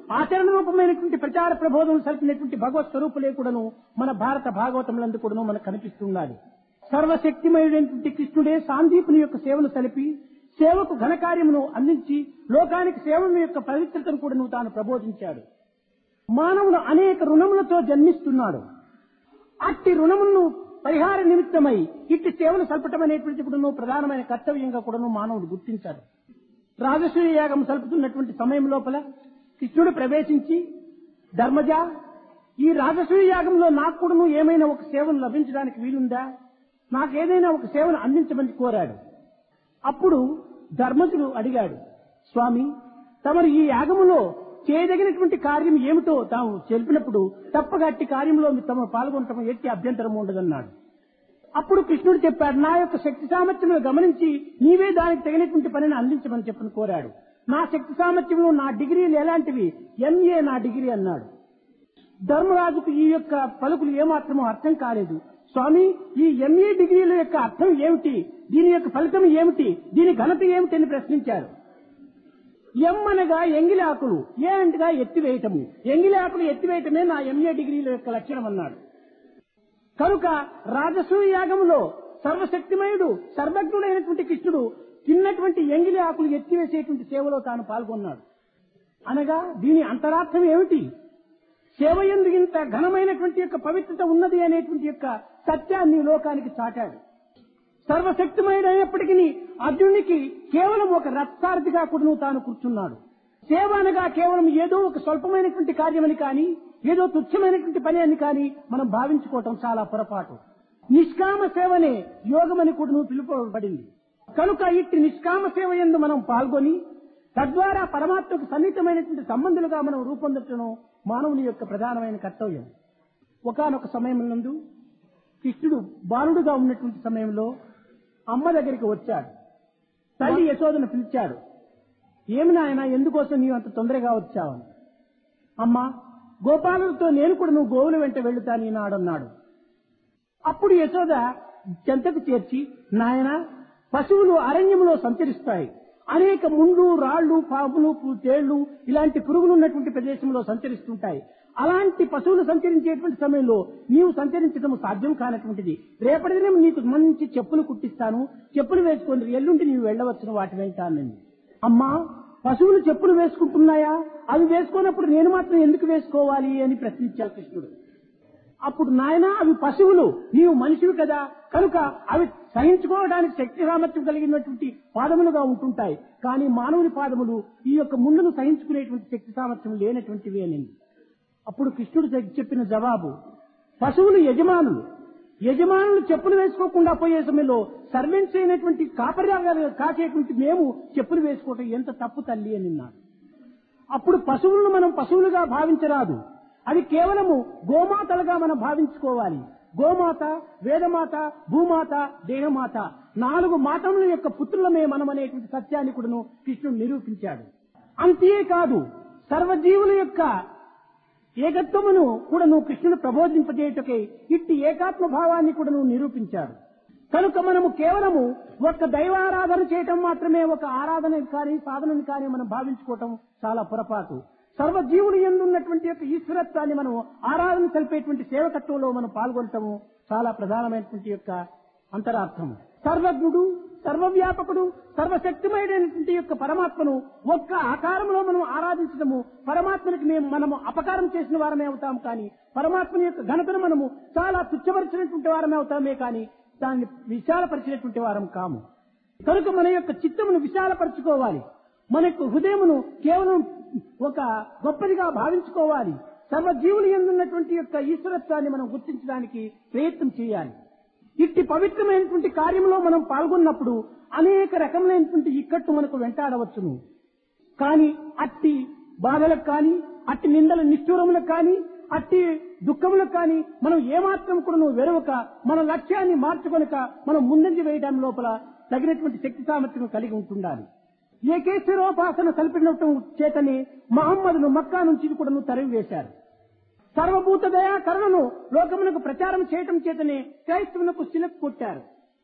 ఆచరణ రూపమైనటువంటి ప్రచార ప్రబోధం సలిపినటువంటి భగవత్ స్వరూపులే కూడాను మన భారత భాగవతములందు కూడాను మనకు కనిపిస్తున్నది సర్వశక్తిమయుడైనటువంటి కృష్ణుడే సాందీపుని యొక్క సేవను సలిపి సేవకు ఘనకార్యమును అందించి లోకానికి సేవల యొక్క పవిత్రతను కూడాను తాను ప్రబోధించాడు మానవుడు అనేక రుణములతో జన్మిస్తున్నాడు అట్టి రుణములను పరిహార నిమిత్తమై ఇట్టి సేవలు సల్పటం అనేటువంటి కూడాను ప్రధానమైన కర్తవ్యంగా కూడాను మానవుడు గుర్తించాడు రాజసూయ యాగం సల్పుతున్నటువంటి సమయం లోపల కృష్ణుడు ప్రవేశించి ధర్మజ ఈ రాజసూయ యాగంలో నాకు కూడాను ఏమైనా ఒక సేవను లభించడానికి వీలుందా నాకేదైనా ఒక సేవను అందించమని కోరాడు అప్పుడు ధర్మజుడు అడిగాడు స్వామి తమరు ఈ యాగములో చేయదగినటువంటి కార్యం ఏమిటో తాము తెలిపినప్పుడు తప్పగా అట్టి కార్యంలో తమ పాల్గొనటం ఎట్టి అభ్యంతరం ఉండదన్నాడు అప్పుడు కృష్ణుడు చెప్పాడు నా యొక్క శక్తి సామర్థ్యమును గమనించి నీవే దానికి తగినటువంటి పనిని అందించమని చెప్పని కోరాడు నా శక్తి సామర్థ్యములు నా డిగ్రీలు ఎలాంటివి ఎంఏ నా డిగ్రీ అన్నాడు ధర్మరాజుకు ఈ యొక్క పలుకులు ఏమాత్రమో అర్థం కాలేదు స్వామి ఈ ఎంఏ డిగ్రీల యొక్క అర్థం ఏమిటి దీని యొక్క ఫలితం ఏమిటి దీని ఘనత ఏమిటి అని ప్రశ్నించారు ఎం అనగా ఎంగిలి ఆకులు ఏ అంటగా ఎత్తివేయటము ఎంగిలి ఆకులు ఎత్తివేయటమే నా ఎంఏ డిగ్రీల యొక్క లక్షణం అన్నాడు కనుక రాజసూయ యాగంలో సర్వశక్తిమయుడు సర్వజ్ఞుడైనటువంటి కృష్ణుడు తిన్నటువంటి ఎంగిలి ఆకులు ఎత్తివేసేటువంటి సేవలో తాను పాల్గొన్నాడు అనగా దీని అంతరార్థం ఏమిటి సేవ ఎందు ఇంత ఘనమైనటువంటి యొక్క పవిత్రత ఉన్నది అనేటువంటి యొక్క సత్యాన్ని లోకానికి చాటాడు సర్వశక్తిమయుడైనప్పటికీ అర్జునునికి కేవలం ఒక రథసారథిగా కూడా తాను కూర్చున్నాడు సేవ అనగా కేవలం ఏదో ఒక స్వల్పమైనటువంటి కార్యమని కానీ ఏదో తుచ్చమైనటువంటి పని అని కానీ మనం భావించుకోవటం చాలా పొరపాటు నిష్కామ సేవనే యోగమని కూడా పిలుపబడింది కనుక ఇట్టి నిష్కామ సేవ ఎందు మనం పాల్గొని తద్వారా పరమాత్మకు సన్నిహితమైనటువంటి సంబంధులుగా మనం రూపొందటం మానవుని యొక్క ప్రధానమైన కర్తవ్యం ఒకనొక సమయం నందు కృష్ణుడు బాలుడుగా ఉన్నటువంటి సమయంలో అమ్మ దగ్గరికి వచ్చాడు తల్లి యశోదను పిలిచాడు ఏమి నాయన ఎందుకోసం నీవు అంత తొందరగా వచ్చావని అమ్మా గోపాలులతో నేను కూడా నువ్వు గోవుల వెంట వెళ్తాను ఈనాడన్నాడు అప్పుడు యశోద చెంతకు చేర్చి నాయన పశువులు అరణ్యంలో సంచరిస్తాయి అనేక ముండ్లు రాళ్లు పాములు పు- తేళ్లు ఇలాంటి పురుగులు ఉన్నటువంటి ప్రదేశంలో సంచరిస్తుంటాయి అలాంటి పశువులు సంచరించేటువంటి సమయంలో నీవు సంచరించడం సాధ్యం కానటువంటిది రేపటి దినం నీకు మంచి చెప్పులు కుట్టిస్తాను చెప్పులు వేసుకొని ఎల్లుండి నీవు వెళ్ళవచ్చును వాటి వెంట అన్నది అమ్మా పశువులు చెప్పులు వేసుకుంటున్నాయా అవి వేసుకున్నప్పుడు నేను మాత్రం ఎందుకు వేసుకోవాలి అని ప్రశ్నించాడు కృష్ణుడు అప్పుడు నాయన అవి పశువులు నీవు మనిషివి కదా కనుక అవి సహించుకోవడానికి శక్తి సామర్థ్యం కలిగినటువంటి పాదములుగా ఉంటుంటాయి కానీ మానవుని పాదములు ఈ యొక్క ముందును సహించుకునేటువంటి శక్తి సామర్థ్యం లేనటువంటివి అని అప్పుడు కృష్ణుడు చె- చెప్పిన జవాబు పశువులు యజమానులు యజమానులు చెప్పులు వేసుకోకుండా పోయే సమయంలో సర్వెంట్స్ అయినటువంటి కాపర్యాలు కాచేటువంటి మేము చెప్పులు వేసుకోవటం ఎంత తప్పు తల్లి అని అన్నాడు అప్పుడు పశువులను మనం పశువులుగా భావించరాదు అది కేవలము గోమాతలుగా మనం భావించుకోవాలి గోమాత వేదమాత భూమాత దేహమాత నాలుగు మాతముల యొక్క పుత్రులమే మనం అనేటువంటి సత్యాన్ని కూడాను కృష్ణుడు నిరూపించాడు అంతేకాదు సర్వజీవుల యొక్క ఏకత్వమును కూడా నువ్వు కృష్ణుడు ప్రబోధింపజేయటకై ఇట్టి ఏకాత్మ భావాన్ని కూడా నువ్వు నిరూపించాడు కనుక మనము కేవలము ఒక్క దైవారాధన చేయటం మాత్రమే ఒక ఆరాధన కానీ సాధనని కానీ మనం భావించుకోవటం చాలా పొరపాటు సర్వజీవులు ఎందున్నటువంటి యొక్క ఈశ్వరత్వాన్ని మనం ఆరాధన తెలిపేటువంటి సేవకత్వంలో మనం పాల్గొనటము చాలా ప్రధానమైనటువంటి యొక్క అంతరార్థము సర్వజ్ఞుడు సర్వవ్యాపకుడు సర్వశక్తిమయుడైనటువంటి యొక్క పరమాత్మను ఒక్క ఆకారంలో మనం ఆరాధించడము పరమాత్మనికి మేము మనము అపకారం చేసిన వారమే అవుతాం కానీ పరమాత్మని యొక్క ఘనతను మనము చాలా తుచ్చపరిచినటువంటి వారమే అవుతామే కానీ దాన్ని విశాలపరిచినటువంటి వారం కాము కనుక మన యొక్క చిత్తమును విశాలపరచుకోవాలి మన యొక్క హృదయమును కేవలం ఒక గొప్పదిగా భావించుకోవాలి సర్వజీవులు ఎందున్నటువంటి యొక్క ఈశ్వరత్వాన్ని మనం గుర్తించడానికి ప్రయత్నం చేయాలి ఇట్టి పవిత్రమైనటువంటి కార్యంలో మనం పాల్గొన్నప్పుడు అనేక రకములైనటువంటి ఇక్కట్టు మనకు వెంటాడవచ్చును కానీ అట్టి బాధలకు కానీ అట్టి నిందల నిష్ఠూరములకు కానీ అట్టి దుఃఖములకు కానీ మనం ఏమాత్రం కూడా నువ్వు వెరవక మన లక్ష్యాన్ని మార్చుకొనక మనం ముందంజ వేయడం లోపల తగినటువంటి శక్తి సామర్థ్యం కలిగి ఉంటుండాలి ఏకేశ్వరోపాసన సల్పినటం చేతనే మహమ్మదును మక్కా నుంచి కూడా తరిమి వేశారు సర్వభూత దయా కరుణను లోకమునకు ప్రచారం చేయటం చేతనే క్రైస్తవులకు శిలకు కొట్టారు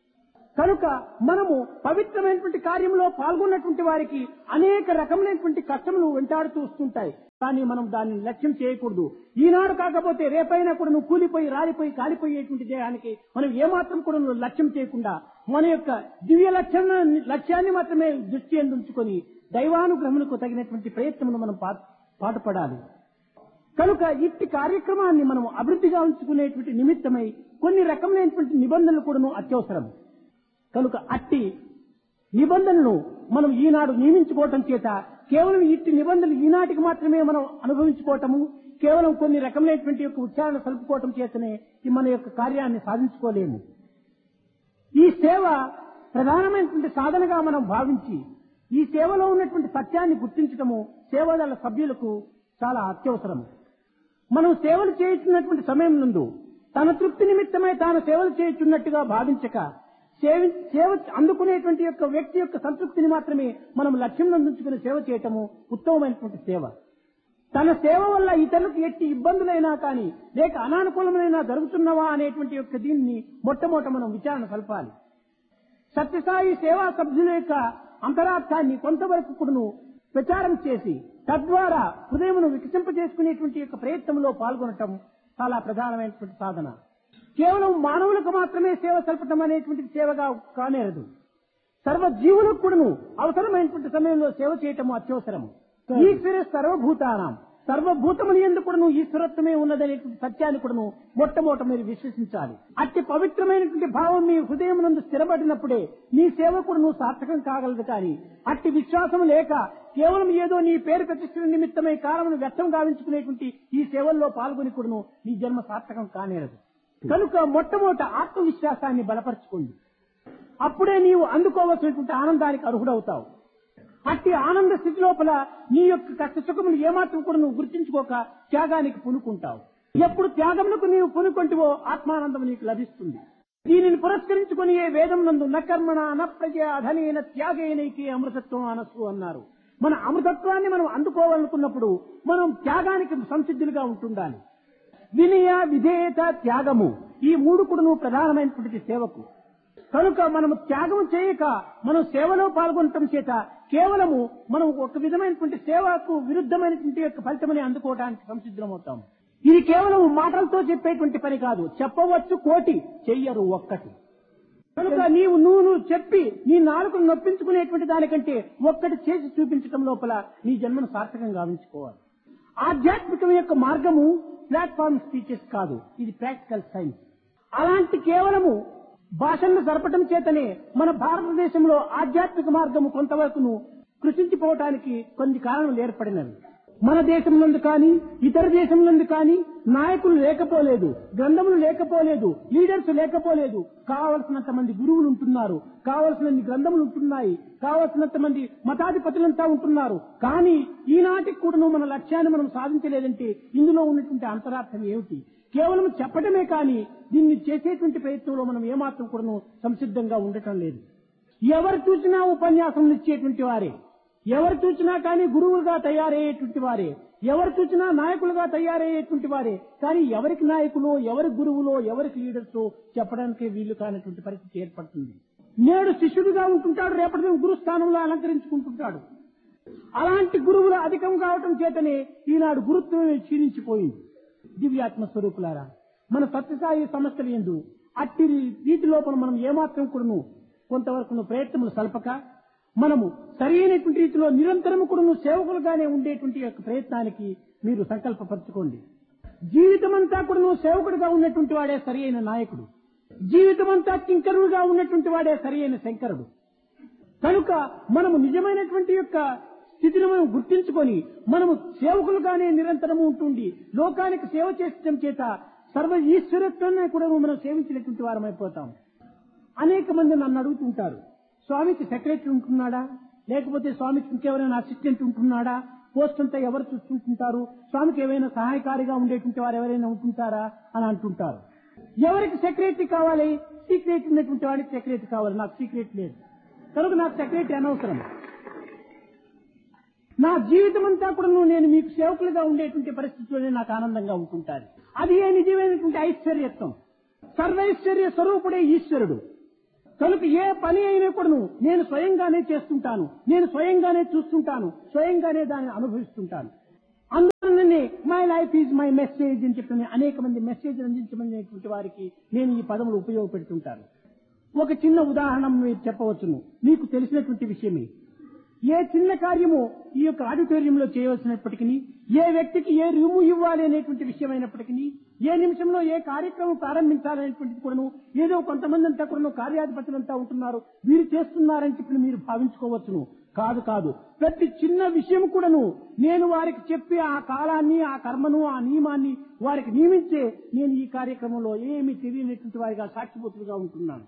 కనుక మనము పవిత్రమైనటువంటి కార్యంలో పాల్గొన్నటువంటి వారికి అనేక రకములైనటువంటి కష్టములు వెంటాడుతూ వస్తుంటాయి కానీ మనం దాన్ని లక్ష్యం చేయకూడదు ఈనాడు కాకపోతే రేపైనా కూడా నువ్వు కూలిపోయి రాలిపోయి కాలిపోయేటువంటి దేహానికి మనం ఏమాత్రం కూడా నువ్వు లక్ష్యం చేయకుండా మన యొక్క దివ్య లక్ష్యాన్ని లక్ష్యాన్ని మాత్రమే దృష్టి అందించుకొని దైవానుగ్రహములకు తగినటువంటి ప్రయత్నమును మనం పా- పాటుపడాలి కనుక ఇట్టి కార్యక్రమాన్ని మనం అభివృద్ధిగా ఉంచుకునేటువంటి నిమిత్తమై కొన్ని రకములైనటువంటి నిబంధనలు కూడాను అత్యవసరం కనుక అట్టి నిబంధనలను మనం ఈనాడు నియమించుకోవటం చేత కేవలం ఇట్టి నిబంధనలు ఈనాటికి మాత్రమే మనం అనుభవించుకోవటము కేవలం కొన్ని రకములైనటువంటి యొక్క ఉచ్చారణ సలుపుకోవటం చేతనే ఈ మన యొక్క కార్యాన్ని సాధించుకోలేము ఈ సేవ ప్రధానమైనటువంటి సాధనగా మనం భావించి ఈ సేవలో ఉన్నటువంటి సత్యాన్ని గుర్తించటము సేవదళ సభ్యులకు చాలా అత్యవసరం మనం సేవలు చేస్తున్నటువంటి సమయం నందు తన తృప్తి నిమిత్తమై తాను సేవలు చేయుచున్నట్టుగా భావించక సేవ సేవ అందుకునేటువంటి యొక్క వ్యక్తి యొక్క సంతృప్తిని మాత్రమే మనం లక్ష్యం అందించుకుని సేవ చేయటము ఉత్తమమైనటువంటి సేవ తన సేవ వల్ల ఇతరులకు ఎట్టి ఇబ్బందులైనా కానీ లేక అనానుకూలమైనా జరుగుతున్నవా అనేటువంటి యొక్క దీన్ని మొట్టమొదట మనం విచారణ కలపాలి సత్యసాయి సేవా సభ్యుల యొక్క అంతరార్థాన్ని కొంతవరకు కూడాను ప్రచారం చేసి తద్వారా హృదయమును వికసింపజేసుకునేటువంటి యొక్క ప్రయత్నంలో పాల్గొనటం చాలా ప్రధానమైనటువంటి సాధన కేవలం మానవులకు మాత్రమే సేవ సల్పటం అనేటువంటి సేవగా కానేరదు సర్వ జీవులకు కూడాను అవసరమైనటువంటి సమయంలో సేవ చేయటము అత్యవసరము ఈశ్వర సర్వభూతానం సర్వభూతములు ఎందుకు కూడాను ఈశ్వరత్వమే ఉన్నదనేటువంటి సత్యాన్ని కూడాను మొట్టమొదట మీరు విశ్వసించాలి అట్టి పవిత్రమైనటువంటి భావం మీ హృదయం నందు స్థిరపడినప్పుడే నీ సేవ కూడా నువ్వు సార్థకం కాగలదు కానీ అట్టి విశ్వాసం లేక కేవలం ఏదో నీ పేరు ప్రతిష్ఠల నిమిత్తమై కాలమును వ్యర్థం గావించుకునేటువంటి ఈ సేవల్లో పాల్గొని కూడాను నీ జన్మ సార్థకం కానేరదు కనుక మొట్టమొదట ఆత్మవిశ్వాసాన్ని బలపరచుకోండి అప్పుడే నీవు అందుకోవలసినటువంటి ఆనందానికి అర్హుడవుతావు అట్టి ఆనంద స్థితి లోపల నీ యొక్క కష్ట సుఖములు ఏమాత్రం కూడా నువ్వు గుర్తించుకోక త్యాగానికి పునుకుంటావు ఎప్పుడు త్యాగములకు నీవు పునుకొంటివో ఆత్మానందం నీకు లభిస్తుంది దీనిని పురస్కరించుకుని ఏ వేదం నందు నకర్మణ అనప్రజ అధనైన త్యాగైనైకి అమృతత్వం అనసు అన్నారు మన అమృతత్వాన్ని మనం అందుకోవాలనుకున్నప్పుడు మనం త్యాగానికి సంసిద్ధులుగా ఉంటుండాలి వినయ విధేయత త్యాగము ఈ మూడు కూడా ప్రధానమైనటువంటి సేవకు కనుక మనము త్యాగం చేయక మనం సేవలో పాల్గొనటం చేత కేవలము మనం ఒక విధమైనటువంటి సేవకు విరుద్ధమైనటువంటి యొక్క ఫలితమని అందుకోవడానికి సంసిద్ధమవుతాం ఇది కేవలం మాటలతో చెప్పేటువంటి పని కాదు చెప్పవచ్చు కోటి చెయ్యరు ఒక్కటి కనుక నీవు నువ్వు నువ్వు చెప్పి నీ నాలుకను నొప్పించుకునేటువంటి దానికంటే ఒక్కటి చేసి చూపించటం లోపల నీ జన్మను సార్థకంగా గావించుకోవాలి ఆధ్యాత్మికం యొక్క మార్గము ప్లాట్ఫామ్ స్పీచెస్ కాదు ఇది ప్రాక్టికల్ సైన్స్ అలాంటి కేవలము భాషలను జరపటం చేతనే మన భారతదేశంలో ఆధ్యాత్మిక మార్గము కొంతవరకును కృషించిపోవటానికి కొన్ని కారణాలు ఏర్పడినవి మన దేశం నుండి కానీ ఇతర దేశం నుండి కానీ నాయకులు లేకపోలేదు గ్రంథములు లేకపోలేదు లీడర్స్ లేకపోలేదు కావలసినంత మంది గురువులు ఉంటున్నారు కావలసినన్ని గ్రంథములు ఉంటున్నాయి కావలసినంత మంది మతాధిపతులంతా ఉంటున్నారు కానీ ఈనాటికి కూడా మన లక్ష్యాన్ని మనం సాధించలేదంటే ఇందులో ఉన్నటువంటి అంతరార్థం ఏమిటి కేవలం చెప్పడమే కానీ దీన్ని చేసేటువంటి ప్రయత్నంలో మనం ఏమాత్రం కూడా సంసిద్ధంగా ఉండటం లేదు ఎవరు చూసినా ఉపన్యాసం ఇచ్చేటువంటి వారే ఎవరు చూసినా కానీ గురువులుగా తయారయ్యేటువంటి వారే ఎవరు చూసినా నాయకులుగా తయారయ్యేటువంటి వారే కానీ ఎవరికి నాయకులు ఎవరి గురువులో ఎవరికి లీడర్స్ చెప్పడానికి వీలు కానటువంటి పరిస్థితి ఏర్పడుతుంది నేడు శిష్యుడిగా ఉంటుంటాడు రేపటి దినం గురు స్థానంలో అలంకరించుకుంటుంటాడు అలాంటి గురువులు అధికం కావటం చేతనే ఈనాడు గురుత్వమే క్షీణించిపోయింది దివ్యాత్మ స్వరూపులారా మన సత్యసాయి సమస్యలు ఎందు అట్టి రీతి లోపల మనం ఏమాత్రం కూడాను కొంతవరకు ప్రయత్నములు సల్పక మనము సరైనటువంటి రీతిలో నిరంతరము కూడా సేవకులుగానే ఉండేటువంటి యొక్క ప్రయత్నానికి మీరు సంకల్పపరచుకోండి జీవితమంతా కూడా సేవకుడిగా ఉన్నటువంటి వాడే సరి అయిన నాయకుడు జీవితమంతా కింకరుడుగా ఉన్నటువంటి వాడే సరి అయిన శంకరుడు కనుక మనము నిజమైనటువంటి యొక్క స్థితిని మనం గుర్తించుకొని మనము సేవకులుగానే నిరంతరము ఉంటుండి లోకానికి సేవ చేసడం చేత సర్వ ఈశ్వరత్వాన్ని కూడా మనం సేవించినటువంటి వారం అయిపోతాం అనేక మంది నన్ను అడుగుతుంటారు స్వామికి సెక్రటరీ ఉంటున్నాడా లేకపోతే స్వామికి ఇంకెవరైనా అసిస్టెంట్ ఉంటున్నాడా పోస్ట్ అంతా ఎవరు చూసుకుంటుంటారు స్వామికి ఏమైనా సహాయకారిగా ఉండేటువంటి వారు ఎవరైనా ఉంటుంటారా అని అంటుంటారు ఎవరికి సెక్రటరీ కావాలి సీక్రెట్ ఉన్నటువంటి వాడికి సెక్రటరీ కావాలి నాకు సీక్రెట్ లేదు కనుక నాకు సెక్రటరీ అనవసరం నా జీవితం అంతా కూడా నేను మీకు సేవకులుగా ఉండేటువంటి పరిస్థితిలోనే నాకు ఆనందంగా ఉంటుంటాను అది ఏ నిజమైనటువంటి ఐశ్వర్యత్వం సర్వైశ్వర్య స్వరూపుడే ఈశ్వరుడు కనుక ఏ పని అయినా కూడాను నేను స్వయంగానే చేస్తుంటాను నేను స్వయంగానే చూస్తుంటాను స్వయంగానే దాన్ని అనుభవిస్తుంటాను అందువలననే my life is my message అని చెప్పిన అనేక మంది మెసేజ్ అందించమనేటువంటి వారికి నేను ఈ పదములు ఉపయోగపెడుతుంటాను ఒక చిన్న ఉదాహరణ మీరు చెప్పవచ్చును మీకు తెలిసినటువంటి విషయమే ఏ చిన్న కార్యము ఈ యొక్క ఆడిటోరియంలో చేయవలసినప్పటికీ ఏ వ్యక్తికి ఏ రూము ఇవ్వాలి అనేటువంటి విషయమైనప్పటికీ ఏ నిమిషంలో ఏ కార్యక్రమం ప్రారంభించాలనేటువంటిది కూడాను ఏదో కొంతమంది అంతా కూడాను కార్యాధిపతులంతా ఉంటున్నారు వీరు చేస్తున్నారని చెప్పి మీరు భావించుకోవచ్చును కాదు కాదు ప్రతి చిన్న విషయం కూడాను నేను వారికి చెప్పి ఆ కాలాన్ని ఆ కర్మను ఆ నియమాన్ని వారికి నియమించే నేను ఈ కార్యక్రమంలో ఏమి తెలియనటువంటి వారిగా సాక్షిభూతులుగా ఉంటున్నాను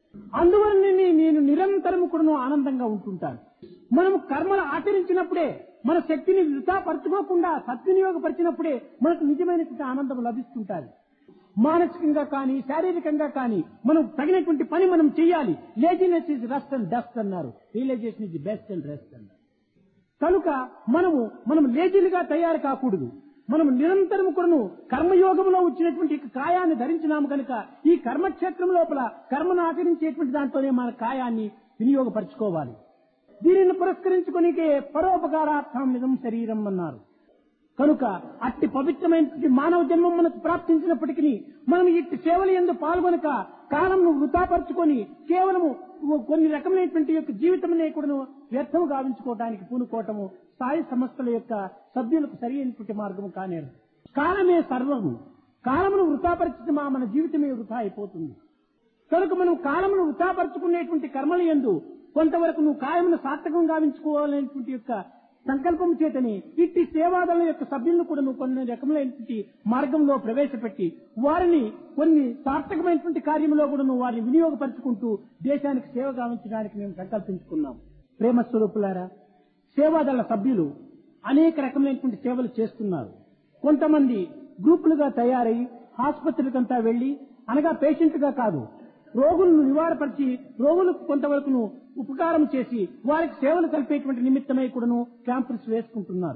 అందువలన నేను నిరంతరం కూడా ఆనందంగా ఉంటుంటాను మనం కర్మలు ఆచరించినప్పుడే మన శక్తిని వృధాపరచుకోకుండా సద్వినియోగపరిచినప్పుడే మనకు నిజమైనటువంటి ఆనందం లభిస్తుంటాది మానసికంగా కానీ శారీరకంగా కానీ మనం తగినటువంటి పని మనం చేయాలి laziness is rest and dust అన్నారు realisation is best and rest అన్నారు కనుక మనము మనం లేజీలుగా తయారు కాకూడదు మనం నిరంతరం కూడాను కర్మయోగంలో వచ్చినటువంటి ఈ కాయాన్ని ధరించినాము కనుక ఈ కర్మక్షేత్రం లోపల కర్మను ఆచరించేటువంటి దాంట్లోనే మన కాయాన్ని వినియోగపరచుకోవాలి దీనిని పురస్కరించుకునికే పరోపకారార్థం నిజం శరీరం అన్నారు కనుక అట్టి పవిత్రమైనటువంటి మానవ జన్మం మనకు ప్రాప్తించినప్పటికీ మనం ఇట్టి సేవలు ఎందు పాల్గొనక కాలంను వృధాపరుచుకొని కేవలము కొన్ని రకమైనటువంటి యొక్క జీవితం కూడా వ్యర్థం గావించుకోవడానికి పూనుకోవటము స్థాయి సంస్థల యొక్క సభ్యులకు సరి అయినటువంటి మార్గము కానేరు కాలమే సర్వము కాలమును వృధాపరిచితే మా మన జీవితమే వృధా అయిపోతుంది కనుక మనం కాలమును వృధాపరుచుకునేటువంటి కర్మల ఎందు కొంతవరకు నువ్వు కాయమును సార్థకం గావించుకోవాలనేటువంటి యొక్క సంకల్పం చేతని ఇట్టి సేవాదళ యొక్క సభ్యులను కూడా నువ్వు కొన్ని రకములైనటువంటి మార్గంలో ప్రవేశపెట్టి వారిని కొన్ని సార్థకమైనటువంటి కార్యంలో కూడా నువ్వు వారిని వినియోగపరుచుకుంటూ దేశానికి సేవ గావించడానికి మేము సంకల్పించుకున్నాం ప్రేమ స్వరూపులారా సేవాదళ సభ్యులు అనేక రకమైనటువంటి సేవలు చేస్తున్నారు కొంతమంది గ్రూపులుగా తయారై ఆసుపత్రులకంతా వెళ్లి అనగా పేషెంట్ గా కాదు రోగులను నివారపరిచి రోగులకు కొంతవరకు ఉపకారం చేసి వారికి సేవలు కలిపేటువంటి నిమిత్తమై కూడాను క్యాంపులు వేసుకుంటున్నారు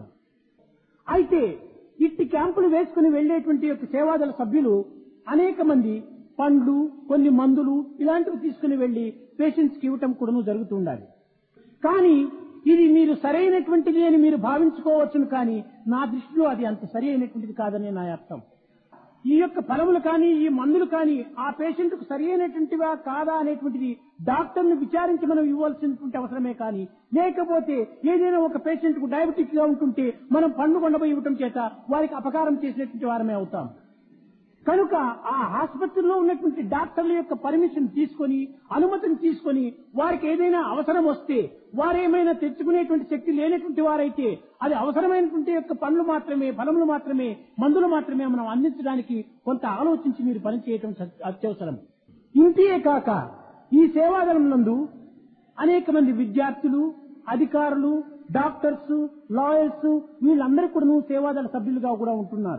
అయితే ఇట్టి క్యాంపులు వేసుకుని వెళ్లేటువంటి యొక్క సేవాదళ సభ్యులు అనేక మంది పండ్లు కొన్ని మందులు ఇలాంటివి తీసుకుని వెళ్లి పేషెంట్స్ కి ఇవ్వటం కూడాను జరుగుతుండాలి కానీ ఇది మీరు సరైనటువంటిది అని మీరు భావించుకోవచ్చును కానీ నా దృష్టిలో అది అంత సరి అయినటువంటిది కాదని నా అర్థం ఈ యొక్క ఫలములు కానీ ఈ మందులు కానీ ఆ పేషెంట్ కు సరి అయినటువంటివా కాదా అనేటువంటిది డాక్టర్ ను విచారించి మనం ఇవ్వాల్సినటువంటి అవసరమే కానీ లేకపోతే ఏదైనా ఒక పేషెంట్ కు డయాబెటిక్ గా ఉంటుంటే మనం పండు కొండపోయి ఇవ్వటం చేత వారికి అపకారం చేసినటువంటి వారమే అవుతాం కనుక ఆ ఆసుపత్రిలో ఉన్నటువంటి డాక్టర్ల యొక్క పర్మిషన్ తీసుకొని అనుమతిని తీసుకొని వారికి ఏదైనా అవసరం వస్తే వారేమైనా తెచ్చుకునేటువంటి శక్తి లేనటువంటి వారైతే అది అవసరమైనటువంటి యొక్క పనులు మాత్రమే ఫలములు మాత్రమే మందులు మాత్రమే మనం అందించడానికి కొంత ఆలోచించి మీరు పనిచేయటం సత్- అత్యవసరం ఇంతే కాక ఈ సేవాదళం నందు అనేక మంది విద్యార్థులు అధికారులు డాక్టర్స్ లాయర్స్ వీళ్ళందరూ కూడా సేవాదళ సభ్యులుగా కూడా ఉంటున్నారు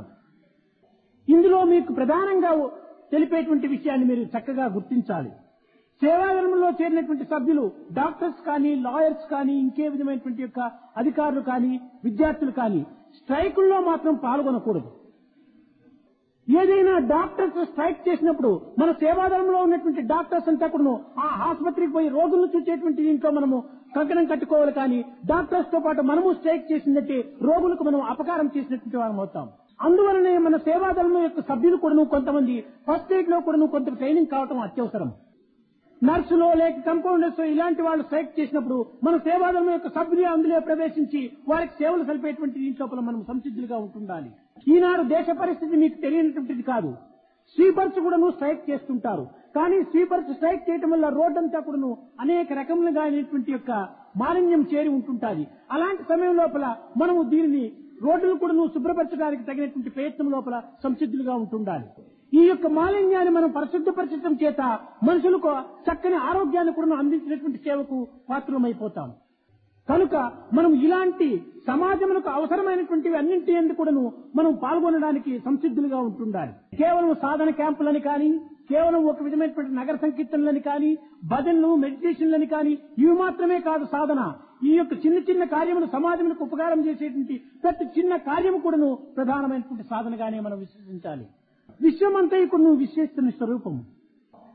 ఇందులో మీకు ప్రధానంగా తెలిపేటువంటి విషయాన్ని మీరు చక్కగా గుర్తించాలి సేవాదళంలో చేరినటువంటి సభ్యులు డాక్టర్స్ కానీ లాయర్స్ కానీ ఇంకే విధమైనటువంటి యొక్క అధికారులు కానీ విద్యార్థులు కానీ స్ట్రైకుల్లో మాత్రం పాల్గొనకూడదు ఏదైనా డాక్టర్స్ స్ట్రైక్ చేసినప్పుడు మన సేవాదళంలో ఉన్నటువంటి డాక్టర్స్ అంతా కూడా ఆ ఆసుపత్రికి పోయి రోగులను చూసేటువంటి దీంట్లో మనము కంకణం కట్టుకోవాలి కానీ డాక్టర్స్ తో పాటు మనము స్ట్రైక్ చేసినట్టే రోగులకు మనం అపకారం చేసినటువంటి వారం అవుతాం అందువలనే మన సేవాదళం యొక్క సభ్యులు కూడా కొంతమంది ఫస్ట్ ఎయిడ్ లో కూడా కొంత ట్రైనింగ్ కావటం అత్యవసరం నర్సులో లేక కంపౌండర్స్ ఇలాంటి వాళ్ళు స్ట్రైక్ చేసినప్పుడు మన సేవాదళం యొక్క సభ్యులు అందులో ప్రవేశించి వారికి సేవలు సలిపేటువంటి దీని లోపల మనం సంసిద్ధులుగా ఉంటుండాలి ఈనాడు దేశ పరిస్థితి మీకు తెలియనటువంటిది కాదు స్వీపర్స్ కూడాను స్ట్రైక్ చేస్తుంటారు కానీ స్వీపర్స్ స్ట్రైక్ చేయటం వల్ల రోడ్డంతా కూడాను అనేక రకములుగా అయినటువంటి యొక్క మాలిన్యం చేరి ఉంటుంటాది అలాంటి సమయం లోపల మనము దీనిని రోడ్డును కూడా నువ్వు శుభ్రపరచడానికి తగినటువంటి ప్రయత్నం లోపల సంసిద్ధులుగా ఉంటుండాలి ఈ యొక్క మాలిన్యాన్ని మనం పరిశుద్ధపరచడం చేత మనుషులకు చక్కని ఆరోగ్యాన్ని కూడా అందించినటువంటి సేవకు పాత్రమైపోతాం కనుక మనం ఇలాంటి సమాజములకు అవసరమైనటువంటివి అన్నింటి ఎందుకు కూడాను మనం పాల్గొనడానికి సంసిద్ధులుగా ఉంటుండాలి కేవలం సాధన క్యాంపులని కానీ కేవలం ఒక విధమైనటువంటి నగర సంకీర్తనలని కానీ భజనలు మెడిటేషన్లని కానీ ఇవి మాత్రమే కాదు సాధన ఈ యొక్క చిన్న చిన్న కార్యములు సమాజములకు ఉపకారం చేసేటువంటి ప్రతి చిన్న కార్యము కూడాను ప్రధానమైనటువంటి సాధనగానే మనం విశ్వసించాలి విశ్వమంతా ఇప్పుడు నువ్వు విశ్వేస్తున్న స్వరూపం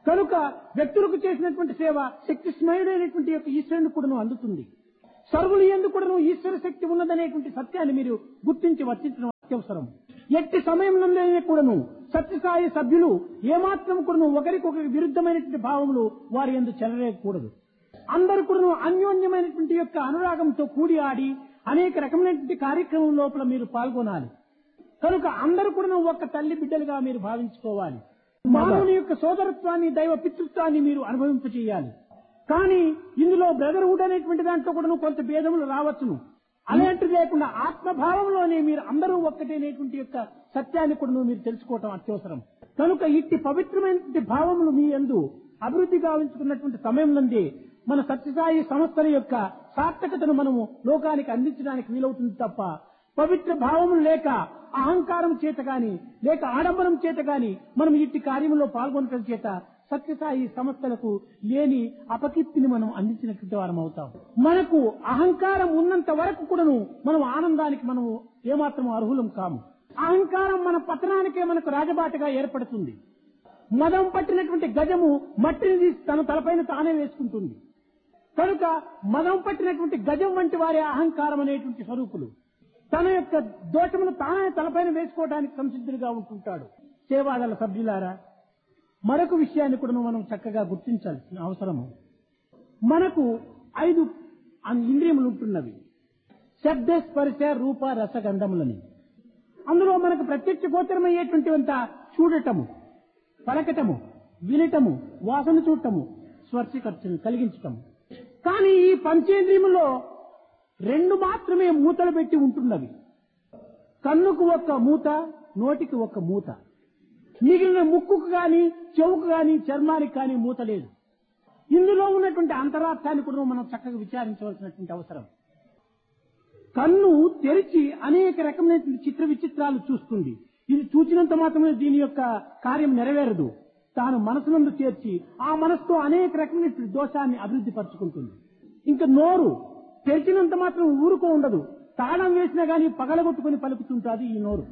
కనుక వ్యక్తులకు చేసినటువంటి సేవ శక్తి స్మయుడైనటువంటి యొక్క ఈశ్వరుని కూడాను అందుతుంది సర్వులు ఎందుకు కూడాను ఈశ్వర శక్తి ఉన్నదనేటువంటి సత్యాన్ని మీరు గుర్తించి వర్తించడం అత్యవసరం ఎట్టి సమయంలోనే కూడాను సత్యసాయి సభ్యులు ఏమాత్రం కూడాను ఒకరికొకరి విరుద్ధమైనటువంటి భావములు వారి ఎందు చెలరేయకూడదు అందరూ కూడాను అన్యోన్యమైనటువంటి యొక్క అనురాగంతో కూడి ఆడి అనేక రకమైనటువంటి కార్యక్రమం లోపల మీరు పాల్గొనాలి కనుక అందరూ కూడా ఒక్క తల్లి బిడ్డలుగా మీరు భావించుకోవాలి మానవుని యొక్క సోదరత్వాన్ని దైవ పితృత్వాన్ని మీరు అనుభవింపచేయాలి కానీ ఇందులో బ్రదర్హుడ్ అనేటువంటి దాంట్లో కూడా కొంత భేదములు రావచ్చును అలాంటిది లేకుండా ఆత్మభావంలోనే మీరు అందరూ ఒక్కటేనేటువంటి యొక్క సత్యాన్ని కూడా మీరు తెలుసుకోవటం అత్యవసరం కనుక ఇట్టి పవిత్రమైనటువంటి భావములు మీ ఎందు అభివృద్ధి గావించుకున్నటువంటి సమయంలోనే మన సత్యసాయి సంస్థల యొక్క సార్థకతను మనము లోకానికి అందించడానికి వీలవుతుంది తప్ప పవిత్ర భావములు లేక అహంకారం చేత గాని లేక ఆడంబరం చేత గాని మనం ఇట్టి కార్యంలో పాల్గొనటం చేత సత్యసాయి సంస్థలకు లేని అపకీర్తిని మనం అందించినటువంటి వారం అవుతాం మనకు అహంకారం ఉన్నంత వరకు కూడాను మనం ఆనందానికి మనం ఏమాత్రం అర్హులం కాము అహంకారం మన పతనానికే మనకు రాజబాటగా ఏర్పడుతుంది మదం పట్టినటువంటి గజము మట్టిని తీసి తన తలపైన తానే వేసుకుంటుంది కనుక మదం పట్టినటువంటి గజం వంటి వారి అహంకారం అనేటువంటి స్వరూపులు తన యొక్క దోషమును తానే తలపైన వేసుకోవడానికి సంసిద్ధుడిగా ఉంటుంటాడు సేవాదళ సభ్యులారా మరొక విషయాన్ని కూడా మనం చక్కగా గుర్తించాల్సిన అవసరము మనకు ఐదు అన్- ఇంద్రియములు ఉంటున్నవి శబ్ద స్పర్శ రూప రసగంధములని అందులో మనకు ప్రత్యక్ష గోచరమయ్యేటువంటి అంత చూడటము పలకటము వినటము వాసన చూడటము స్పర్శ ఖర్చును కలిగించటము కానీ ఈ పంచేంద్రియములో రెండు మాత్రమే మూతలు పెట్టి ఉంటున్నవి కన్నుకు ఒక్క మూత నోటికి ఒక్క మూత మిగిలిన ముక్కుకు గాని చెవుకు గాని చర్మానికి కానీ మూత లేదు ఇందులో ఉన్నటువంటి అంతరార్థాన్ని కూడా మనం చక్కగా విచారించవలసినటువంటి అవసరం కన్ను తెరిచి అనేక రకమైనటువంటి చిత్ర విచిత్రాలు చూస్తుంది ఇది చూచినంత మాత్రమే దీని యొక్క కార్యం నెరవేరదు తాను మనసునందు చేర్చి ఆ మనసుతో అనేక రకమైనటువంటి దోషాన్ని అభివృద్ధి పరుచుకుంటుంది ఇంకా నోరు తెరిచినంత మాత్రం ఊరుకో ఉండదు తాళం వేసినా గానీ పగలగొట్టుకుని పలుకుతుంటుంది ఈ నోరు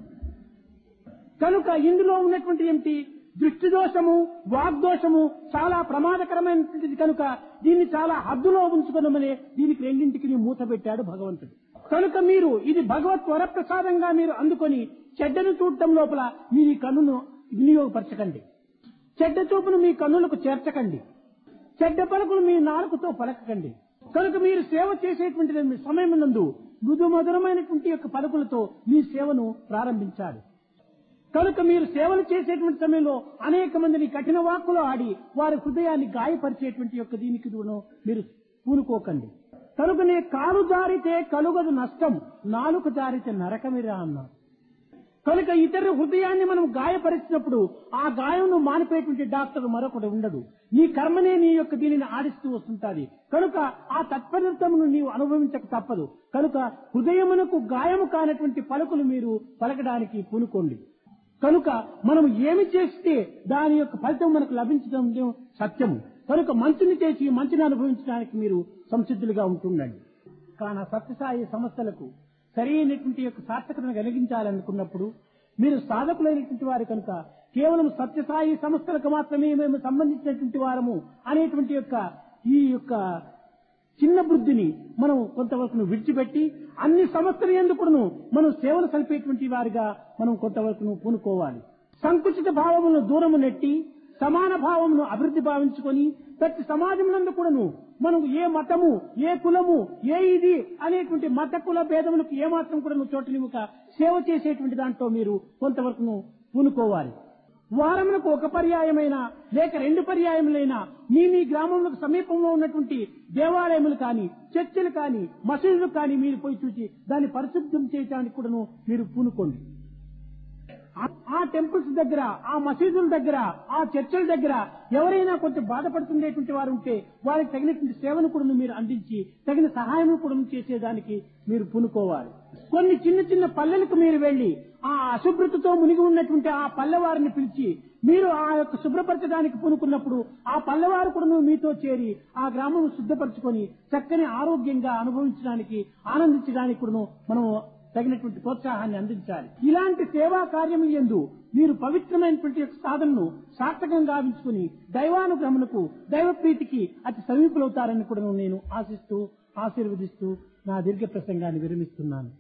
కనుక ఇందులో ఉన్నటువంటి ఏమిటి దృష్టి దోషము వాగ్దోషము చాలా ప్రమాదకరమైనటువంటిది కనుక దీన్ని చాలా హద్దులో ఉంచుకునమని దీనికి రెండింటికి మూత పెట్టాడు భగవంతుడు కనుక మీరు ఇది భగవత్ వరప్రసాదంగా మీరు అందుకొని చెడ్డను చూడటం లోపల మీరు ఈ కన్నును వినియోగపరచకండి చెడ్డ చూపును మీ కన్నులకు చేర్చకండి చెడ్డ పలుకులు మీ నాలుకతో పలకకండి కనుక మీరు సేవ చేసేటువంటి మీ సమయం నందు మృదు మధురమైనటువంటి యొక్క పలుకులతో మీ సేవను ప్రారంభించాలి కనుక మీరు సేవలు చేసేటువంటి సమయంలో అనేక మందిని కఠిన వాక్కులు ఆడి వారి హృదయాన్ని గాయపరిచేటువంటి యొక్క దీనికి దూరం మీరు పూనుకోకండి కనుకనే కాలు జారితే కలుగదు నష్టం నాలుక జారితే నరకమిరా అన్నారు కనుక ఇతర హృదయాన్ని మనం గాయపరిచినప్పుడు ఆ గాయంను మానిపోయేటువంటి డాక్టర్ మరొకటి ఉండదు నీ కర్మనే నీ యొక్క దీనిని ఆడిస్తూ వస్తుంటాది కనుక ఆ తత్పరితమును నీవు అనుభవించక తప్పదు కనుక హృదయమునకు గాయము కానటువంటి పలుకులు మీరు పలకడానికి పూనుకోండి కనుక మనం ఏమి చేస్తే దాని యొక్క ఫలితం మనకు లభించడం సత్యము కనుక మంచిని చేసి మంచిని అనుభవించడానికి మీరు సంసిద్ధులుగా ఉంటుండండి కాన సత్యసాయి సంస్థలకు సరైనటువంటి యొక్క సార్థకతను కలిగించాలనుకున్నప్పుడు మీరు సాధకులైనటువంటి వారు కనుక కేవలం సత్యసాయి సంస్థలకు మాత్రమే మేము సంబంధించినటువంటి వారము అనేటువంటి యొక్క ఈ యొక్క చిన్న బుద్ధిని మనం కొంతవరకు విడిచిపెట్టి అన్ని సంస్థల ఎందుకును మనం సేవలు సలిపేటువంటి వారిగా మనం కొంతవరకు పూనుకోవాలి సంకుచిత భావములను దూరము నెట్టి సమాన భావమును అభివృద్ధి భావించుకొని ప్రతి సమాజమునందు కూడాను మనం ఏ మతము ఏ కులము ఏ ఇది అనేటువంటి మత కుల భేదములకు ఏమాత్రం కూడా చోటనివ్వక సేవ చేసేటువంటి దాంట్లో మీరు కొంతవరకు పూనుకోవాలి వారములకు ఒక పర్యాయమైన లేక రెండు పర్యాయములైనా మీ మీ గ్రామంలో సమీపంలో ఉన్నటువంటి దేవాలయములు కానీ చర్చిలు కానీ మసీదులు కానీ మీరు పోయి చూసి దాన్ని పరిశుద్ధం చేయడానికి కూడాను మీరు పూనుకోండి ఆ- ఆ టెంపుల్స్ దగ్గర ఆ మసీదుల దగ్గర ఆ చర్చల దగ్గర ఎవరైనా కొంచెం బాధపడుతుండేటువంటి వారు ఉంటే వారికి తగినటువంటి సేవను కూడా మీరు అందించి తగిన సహాయం కూడా చేసేదానికి మీరు పూనుకోవాలి కొన్ని చిన్న చిన్న పల్లెలకు మీరు వెళ్లి ఆ అశుభ్రతతో మునిగి ఉన్నటువంటి ఆ పల్లెవారిని పిలిచి మీరు ఆ యొక్క శుభ్రపరచడానికి పూనుకున్నప్పుడు ఆ పల్లెవారు కూడా మీతో చేరి ఆ గ్రామం శుద్ధపరచుకొని చక్కని ఆరోగ్యంగా అనుభవించడానికి ఆనందించడానికి కూడా మనం తగినటువంటి ప్రోత్సాహాన్ని అందించాలి ఇలాంటి సేవా కార్యము ఎందు మీరు పవిత్రమైనటువంటి యొక్క సాధనను సార్థకంగా గావించుకుని దైవానుగ్రహమునకు దైవ ప్రీతికి అతి సమీపులవుతారని కూడా నేను ఆశిస్తూ ఆశీర్వదిస్తూ నా దీర్ఘ ప్రసంగాన్ని విరమిస్తున్నాను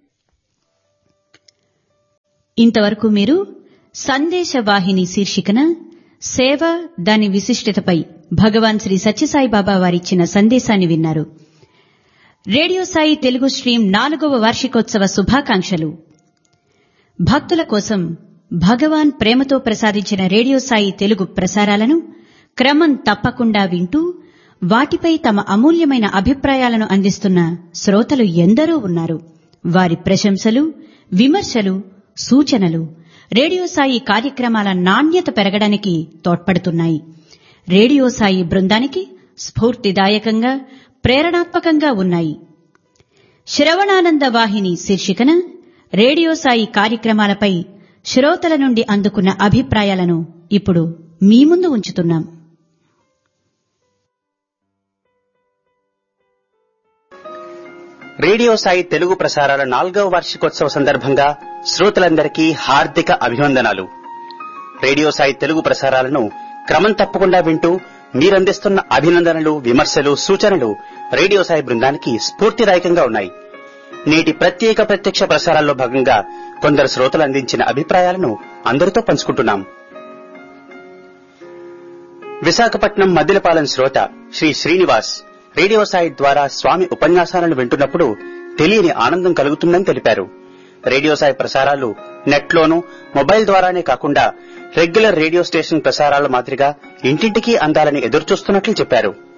ఇంతవరకు మీరు సందేశ వాహిని శీర్షికన సేవ దాని విశిష్టతపై భగవాన్ శ్రీ సత్యసాయి బాబా వారిచ్చిన సందేశాన్ని విన్నారు రేడియో సాయి తెలుగు స్ట్రీమ్ నాలుగవ వార్షికోత్సవ శుభాకాంక్షలు భక్తుల కోసం భగవాన్ ప్రేమతో ప్రసాదించిన రేడియో సాయి తెలుగు ప్రసారాలను క్రమం తప్పకుండా వింటూ వాటిపై తమ అమూల్యమైన అభిప్రాయాలను అందిస్తున్న శ్రోతలు ఎందరో ఉన్నారు వారి ప్రశంసలు విమర్శలు సూచనలు రేడియో సాయి కార్యక్రమాల నాణ్యత పెరగడానికి తోడ్పడుతున్నాయి రేడియో సాయి బృందానికి స్ఫూర్తిదాయకంగా ప్రేరణాత్మకంగా ఉన్నాయి శ్రవణానంద వాహిని శీర్షికన రేడియో సాయి కార్యక్రమాలపై శ్రోతల నుండి అందుకున్న అభిప్రాయాలను ఇప్పుడు మీ ముందు ఉంచుతున్నాం రేడియో సాయి తెలుగు ప్రసారాల నాలుగవ వార్షికోత్సవ సందర్భంగా శ్రోతలందరికీ హార్దిక అభివందనాలు రేడియో సాయి తెలుగు ప్రసారాలను క్రమం తప్పకుండా వింటూ మీరందిస్తున్న అభినందనలు విమర్శలు సూచనలు రేడియో సాయి బృందానికి స్ఫూర్తిదాయకంగా ఉన్నాయి నేటి ప్రత్యేక ప్రత్యక్ష ప్రసారాల్లో భాగంగా కొందరు శ్రోతలు అందించిన అభిప్రాయాలను అందరితో పంచుకుంటున్నాం విశాఖపట్నం మద్దిలపాలెం శ్రోత శ్రీ శ్రీనివాస్ రేడియో సాయి ద్వారా స్వామి ఉపన్యాసాలను వింటున్నప్పుడు తెలియని ఆనందం కలుగుతుందని తెలిపారు రేడియో సాయి ప్రసారాలు నెట్లోనూ మొబైల్ ద్వారానే కాకుండా రెగ్యులర్ రేడియో స్టేషన్ ప్రసారాల మాదిరిగా ఇంటింటికి అందాలని ఎదురుచూస్తున్నట్లు చెప్పారు